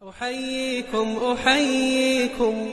أحييكم أحييكم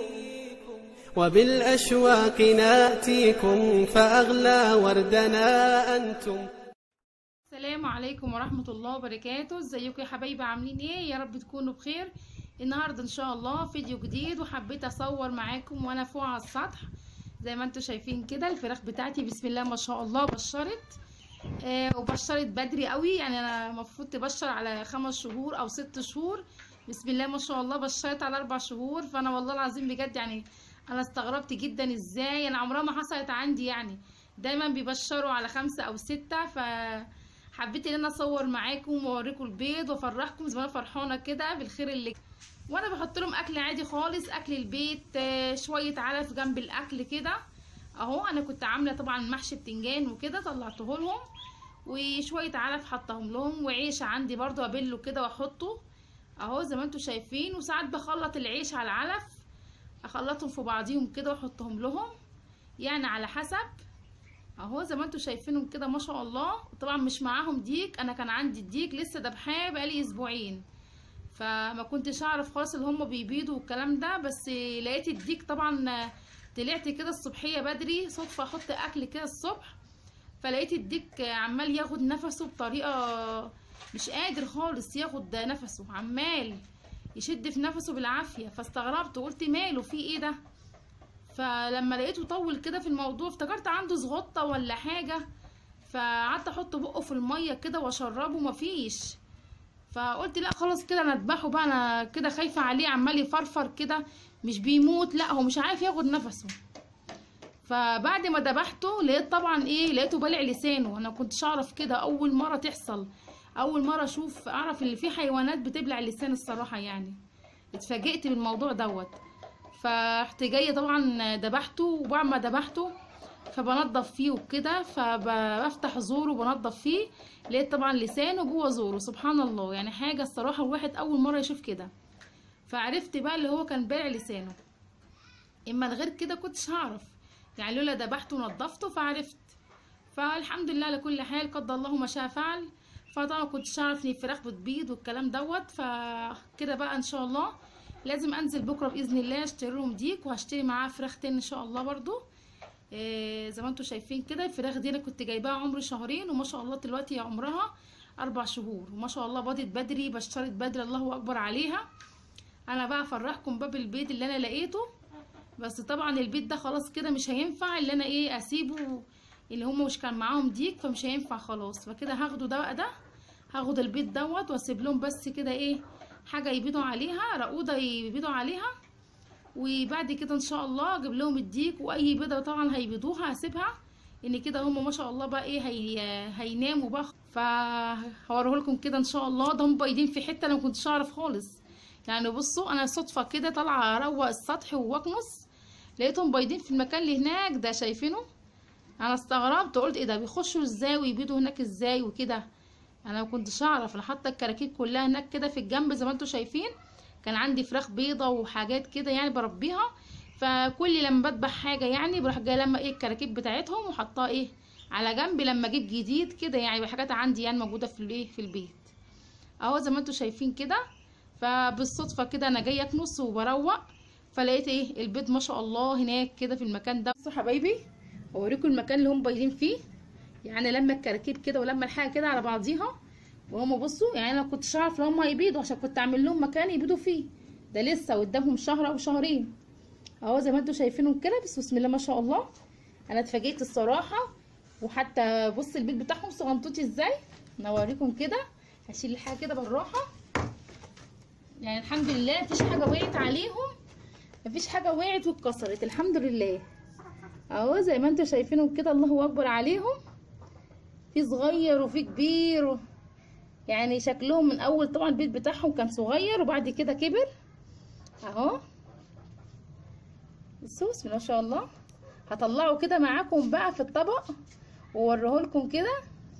وبالأشواق ناتيكم فأغلى وردنا أنتم السلام عليكم ورحمة الله وبركاته ازيكم يا حبايبي عاملين ايه يا رب تكونوا بخير النهاردة ان شاء الله فيديو جديد وحبيت اصور معاكم وانا فوق على السطح زي ما انتم شايفين كده الفراخ بتاعتي بسم الله ما شاء الله بشرت آه وبشرت بدري قوي يعني انا المفروض تبشر على خمس شهور او ست شهور بسم الله ما شاء الله بشرت على اربع شهور فانا والله العظيم بجد يعني انا استغربت جدا ازاي انا عمرها ما حصلت عندي يعني دايما بيبشروا على خمسة او ستة ف حبيت ان انا اصور معاكم واوريكم البيض وافرحكم زي ما انا فرحانه كده بالخير اللي وانا بحط لهم اكل عادي خالص اكل البيت آه، شويه علف جنب الاكل كده اهو انا كنت عامله طبعا محشي بتنجان وكده طلعته لهم وشويه علف حطهم لهم وعيش عندي برضو ابله كده واحطه اهو زي ما انتم شايفين وساعات بخلط العيش على العلف اخلطهم في بعضيهم كده واحطهم لهم يعني على حسب اهو زي ما انتم شايفينهم كده ما شاء الله طبعا مش معاهم ديك انا كان عندي الديك لسه دبحاه بقالي اسبوعين فما كنتش اعرف خالص اللي هم بيبيضوا والكلام ده بس لقيت الديك طبعا طلعت كده الصبحيه بدري صدفه احط اكل كده الصبح فلقيت الديك عمال ياخد نفسه بطريقه مش قادر خالص ياخد نفسه عمال يشد في نفسه بالعافيه فاستغربت وقلت ماله في ايه ده فلما لقيته طول كده في الموضوع افتكرت عنده زغطة ولا حاجة فقعدت احط بقه في المية كده واشربه مفيش فقلت لا خلاص كده انا اذبحه بقى انا كده خايفة عليه عمال يفرفر كده مش بيموت لا هو مش عارف ياخد نفسه فبعد ما ذبحته لقيت طبعا ايه لقيته بلع لسانه انا كنتش اعرف كده اول مرة تحصل اول مرة اشوف اعرف ان في حيوانات بتبلع اللسان الصراحة يعني اتفاجئت بالموضوع دوت فرحت جايه طبعا دبحته وبعد ما دبحته فبنضف فيه وكده فبفتح زوره وبنضف فيه لقيت طبعا لسانه جوه زوره سبحان الله يعني حاجه الصراحه الواحد اول مره يشوف كده فعرفت بقى اللي هو كان بارع لسانه اما غير كده كنتش هعرف يعني لولا دبحته ونضفته فعرفت فالحمد لله على كل حال قدر الله ما شاء فعل فطبعا كنتش اعرف ان الفراخ بتبيض والكلام دوت فكده بقى ان شاء الله لازم انزل بكره باذن الله اشتري لهم ديك وهشتري معاه فراخ تاني ان شاء الله برضو إيه زي ما انتم شايفين كده الفراخ دي انا كنت جايباها عمر شهرين وما شاء الله دلوقتي هي عمرها اربع شهور وما شاء الله باضت بدري بشترت بدري الله اكبر عليها انا بقى افرحكم باب البيت اللي انا لقيته بس طبعا البيت ده خلاص كده مش هينفع اللي انا ايه اسيبه اللي هم مش كان معاهم ديك فمش هينفع خلاص فكده هاخده ده بقى ده هاخد البيت دوت واسيب لهم بس كده ايه حاجه يبيضوا عليها رقوده يبيضوا عليها وبعد كده ان شاء الله اجيب لهم الديك واي بيضه طبعا هيبيضوها هسيبها ان كده هم ما شاء الله بقى ايه هي هيناموا بقى فهوريه لكم كده ان شاء الله ده هم بايدين في حته انا ما كنتش اعرف خالص يعني بصوا انا صدفه كده طالعه اروق السطح واكنس لقيتهم بايدين في المكان اللي هناك ده شايفينه انا استغربت قلت ايه ده بيخشوا ازاي ويبيضوا هناك ازاي وكده انا ما كنتش اعرف انا حاطه الكراكيب كلها هناك كده في الجنب زي ما انتم شايفين كان عندي فراخ بيضه وحاجات كده يعني بربيها فكل لما بذبح حاجه يعني بروح جايه لما ايه الكراكيب بتاعتهم وحطها ايه على جنب لما اجيب جديد كده يعني حاجات عندي يعني موجوده في الايه في البيت اهو زي ما انتم شايفين كده فبالصدفه كده انا جايه اكنس وبروق فلقيت ايه البيض ما شاء الله هناك كده في المكان ده بصوا حبايبي اوريكم المكان اللي هم بايدين فيه يعني لما الكراكيب كده ولما الحاجه كده على بعضيها وهم بصوا يعني انا كنتش اعرف ان هم هيبيضوا عشان كنت اعمل لهم مكان يبيضوا فيه ده لسه قدامهم شهر او شهرين اهو زي ما انتم شايفينهم كده بس بسم الله ما شاء الله انا اتفاجئت الصراحه وحتى بص البيت بتاعهم صغنطوطي ازاي انا اوريكم كده هشيل الحاجه كده بالراحه يعني الحمد لله مفيش حاجه وقعت عليهم مفيش حاجه وقعت واتكسرت الحمد لله اهو زي ما انتم شايفينهم كده الله اكبر عليهم في صغير وفي كبير و... يعني شكلهم من اول طبعا البيت بتاعهم كان صغير وبعد كده كبر اهو بصوا بسم الله ما شاء الله هطلعه كده معاكم بقى في الطبق واوريه لكم كده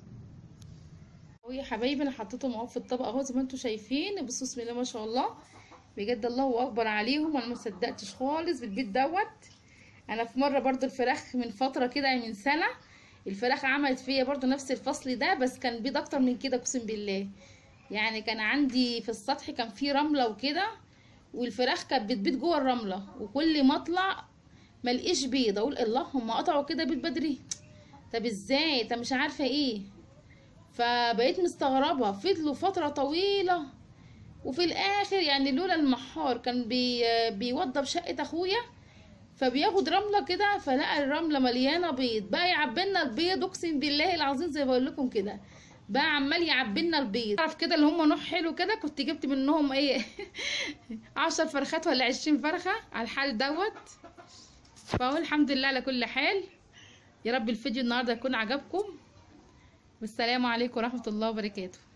ويا حبايبي انا حطيتهم اهو في الطبق اهو زي ما انتم شايفين بصوا بسم الله ما شاء الله بجد الله اكبر عليهم انا ما صدقتش خالص بالبيت دوت انا في مره برضو الفراخ من فتره كده يعني من سنه الفراخ عملت فيا برضو نفس الفصل ده بس كان بيض اكتر من كده اقسم بالله يعني كان عندي في السطح كان في رمله وكده والفراخ كانت بتبيض جوه الرمله وكل ما اطلع ملقيش بيض اقول الله هم قطعوا كده بيض بدري طب ازاي طب مش عارفه ايه فبقيت مستغربه فضلوا فتره طويله وفي الاخر يعني لولا المحار كان بي بيوضب شقه اخويا فبياخد رمله كده فلقى الرمله مليانه بيض بقى يعبلنا البيض اقسم بالله العظيم زي ما بقول لكم كده بقى عمال يعبلنا البيض اعرف كده اللي هم نوع حلو كده كنت جبت منهم ايه عشر فرخات ولا عشرين فرخه على الحال دوت فاقول الحمد لله على كل حال يا رب الفيديو النهارده يكون عجبكم والسلام عليكم ورحمه الله وبركاته